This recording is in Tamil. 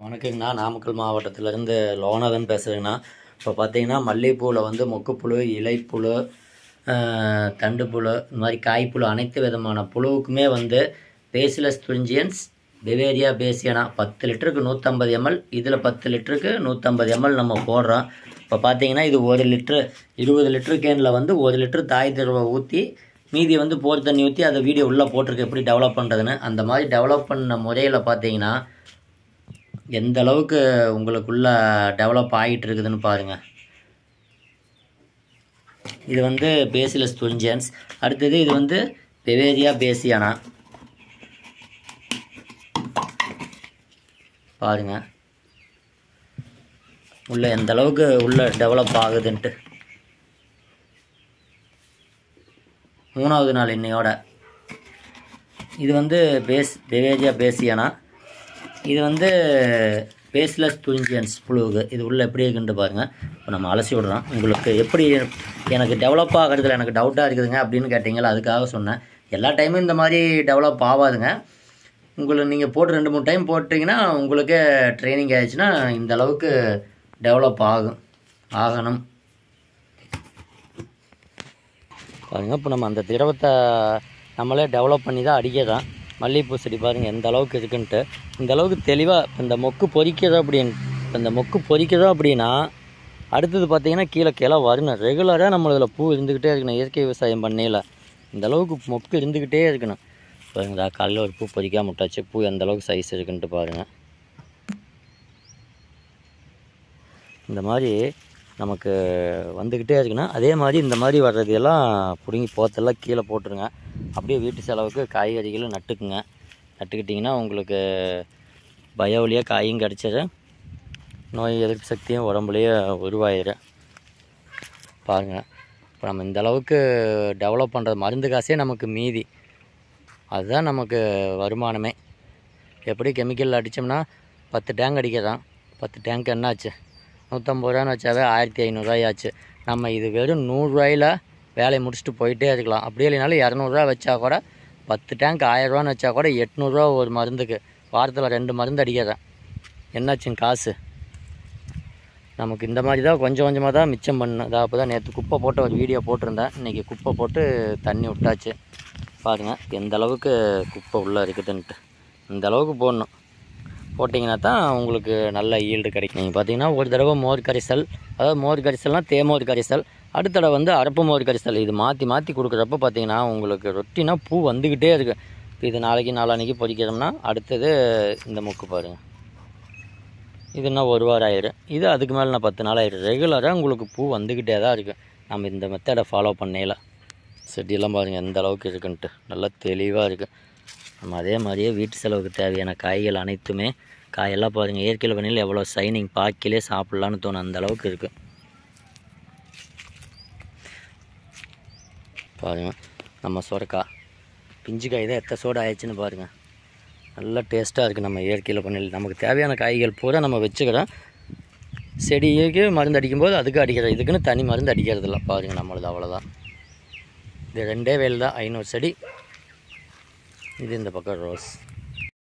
வணக்கங்கண்ணா நாமக்கல் மாவட்டத்திலேருந்து லோனாதன் பேசுகிறேங்கண்ணா இப்போ பார்த்தீங்கன்னா மல்லிகைப்பூவில் வந்து மொக்குப்புழு இலைப்புழு ஆஹ், தண்டுப்புழு இந்த மாதிரி காய்ப்புழு அனைத்து விதமான புழுவுக்குமே வந்து பேசிலஸ் துரிஞ்சியன்ஸ் பெவேரியா பேசியனா பத்து லிட்டருக்கு நூற்றம்பது எம்எல் இதில் பத்து லிட்டருக்கு நூற்றம்பது எம்எல் நம்ம போடுறோம் இப்போ பார்த்தீங்கன்னா இது ஒரு லிட்ரு இருபது லிட்டரு கேனில் வந்து ஒரு லிட்டரு தாய் திரவை ஊற்றி மீதி வந்து போர் தண்ணி ஊற்றி அதை வீடியோ உள்ளே போட்டிருக்கு எப்படி டெவலப் பண்ணுறதுன்னு அந்த மாதிரி டெவலப் பண்ண முறையில் பார்த்தீங்கன்னா எந்த அளவுக்கு உங்களுக்குள்ள டெவலப் ஆகிட்டு இருக்குதுன்னு பாருங்கள் இது வந்து பேசிலஸ் துரிஞ்சியன்ஸ் அடுத்தது இது வந்து பெவேரியா பேசியானா பாருங்க உள்ள எந்த அளவுக்கு உள்ள டெவலப் ஆகுதுன்ட்டு மூணாவது நாள் இன்னையோட இது வந்து பேஸ் பெவேரியா பேசியானா இது வந்து பேஸ்லெஸ் துரிஞ்சியன்ஸ் புழுவுக்கு இது உள்ள எப்படி இருக்குன்ட்டு பாருங்கள் இப்போ நம்ம அலசி விடுறோம் உங்களுக்கு எப்படி எனக்கு டெவலப் ஆகிறதுல எனக்கு டவுட்டாக இருக்குதுங்க அப்படின்னு கேட்டிங்களா அதுக்காக சொன்னேன் எல்லா டைமும் இந்த மாதிரி டெவலப் ஆகாதுங்க உங்களுக்கு நீங்கள் போட்டு ரெண்டு மூணு டைம் போட்டிங்கன்னா உங்களுக்கே ட்ரைனிங் ஆயிடுச்சுன்னா இந்த அளவுக்கு டெவலப் ஆகும் ஆகணும் பாருங்கள் இப்போ நம்ம அந்த திரவத்தை நம்மளே டெவலப் பண்ணி தான் அடிக்கிறோம் மல்லிகைப்பூ செடி பாருங்கள் எந்த அளவுக்கு இருக்குன்ட்டு இந்த அளவுக்கு தெளிவாக இப்போ இந்த மொக்கு பொறிக்கிறோம் அப்படின்னு இப்போ இந்த மொக்கு பொறிக்கிறோம் அப்படின்னா அடுத்தது பார்த்தீங்கன்னா கீழே கிளை வரணும் ரெகுலராக நம்ம இதில் பூ இருந்துக்கிட்டே இருக்கணும் இயற்கை விவசாயம் பண்ணையில் இந்த அளவுக்கு மொக்கு இருந்துக்கிட்டே இருக்கணும் பாருங்கடா காலையில் ஒரு பூ பொறிக்காம விட்டாச்சு பூ எந்த அளவுக்கு சைஸ் இருக்குன்ட்டு பாருங்கள் இந்த மாதிரி நமக்கு வந்துக்கிட்டே இருக்குன்னா அதே மாதிரி இந்த மாதிரி வர்றது எல்லாம் பிடுங்கி போத்தெல்லாம் கீழே போட்டுருங்க அப்படியே வீட்டு செலவுக்கு காய்கறிகளும் நட்டுக்குங்க நட்டுக்கிட்டிங்கன்னா உங்களுக்கு பய வழியாக காயும் கிடச்சிடும் நோய் எதிர்ப்பு சக்தியும் உடம்புலையே உருவாயிடும் பாருங்கள் இப்போ நம்ம இந்த அளவுக்கு டெவலப் பண்ணுறது மருந்து காசே நமக்கு மீதி அதுதான் நமக்கு வருமானமே எப்படி கெமிக்கல் அடித்தோம்னா பத்து டேங்க் அடிக்கிறோம் பத்து டேங்க் என்னாச்சு நூற்றம்பது ரூபான்னு வச்சாவே ஆயிரத்தி ஐநூறுரூவாய் ஆச்சு நம்ம இது வெறும் நூறுரூவாயில் வேலையை முடிச்சுட்டு போயிட்டே இருக்கலாம் அப்படியே இல்லைனாலும் இரநூறுவா வச்சா கூட பத்து டேங்க் ஆயிரரூவான்னு வச்சா கூட எட்நூறுரூவா ஒரு மருந்துக்கு வாரத்தில் ரெண்டு மருந்து அடிக்கிறேன் என்னாச்சுங்க காசு நமக்கு இந்த மாதிரி தான் கொஞ்சம் கொஞ்சமாக தான் மிச்சம் பண்ணணும் அதான் அப்போ தான் நேற்று குப்பை போட்டு ஒரு வீடியோ போட்டிருந்தேன் இன்றைக்கி குப்பை போட்டு தண்ணி விட்டாச்சு பாருங்கள் எந்த அளவுக்கு குப்பை உள்ளே இருக்குதுன்ட்டு இந்த அளவுக்கு போடணும் போட்டிங்கன்னா தான் உங்களுக்கு நல்ல ஈல்டு கிடைக்கும் நீங்கள் பார்த்தீங்கன்னா ஒரு தடவை மோர் கரிசல் அதாவது மோர் கரிசல்னால் தேமோர் கரிசல் அடுத்த தடவை வந்து அரப்பு மோர் கரிசல் இது மாற்றி மாற்றி கொடுக்குறப்ப பார்த்தீங்கன்னா உங்களுக்கு ரொட்டினா பூ வந்துக்கிட்டே இருக்குது இப்போ இது நாளைக்கு நாளான்னைக்கு பொறிக்கிறோம்னா அடுத்தது இந்த முக்கு பாருங்கள் இது இன்னும் ஒரு வாரம் ஆயிடும் இது அதுக்கு மேலே நான் பத்து நாள் ஆயிடும் ரெகுலராக உங்களுக்கு பூ வந்துக்கிட்டே தான் இருக்குது நம்ம இந்த மெத்தடை ஃபாலோ பண்ணையில செடியெல்லாம் பாருங்கள் எந்த அளவுக்கு இருக்குன்ட்டு நல்லா தெளிவாக இருக்குது நம்ம அதே மாதிரியே வீட்டு செலவுக்கு தேவையான காய்கள் அனைத்துமே காயெல்லாம் பாருங்கள் இயற்கையில் பண்ணியில் எவ்வளோ சைனிங் பாக்கிலே சாப்பிட்லான்னு தோணும் அந்த அளவுக்கு இருக்குது பாருங்கள் நம்ம சுரக்கா பிஞ்சு காய் தான் எத்த சோடு ஆயிடுச்சுன்னு பாருங்கள் நல்லா டேஸ்ட்டாக இருக்குது நம்ம இயற்கையில் பண்ணியில் நமக்கு தேவையான காய்கள் பூரா நம்ம வச்சுக்கிறோம் செடிக்கு மருந்து அடிக்கும்போது அதுக்கு அடிக்கிறோம் இதுக்குன்னு தனி மருந்து அடிக்கிறது இல்லை பாருங்கள் நம்மளது அவ்வளோதான் இது ரெண்டே வேல் தான் ஐநூறு செடி இது இந்த பக்கம் ரோஸ்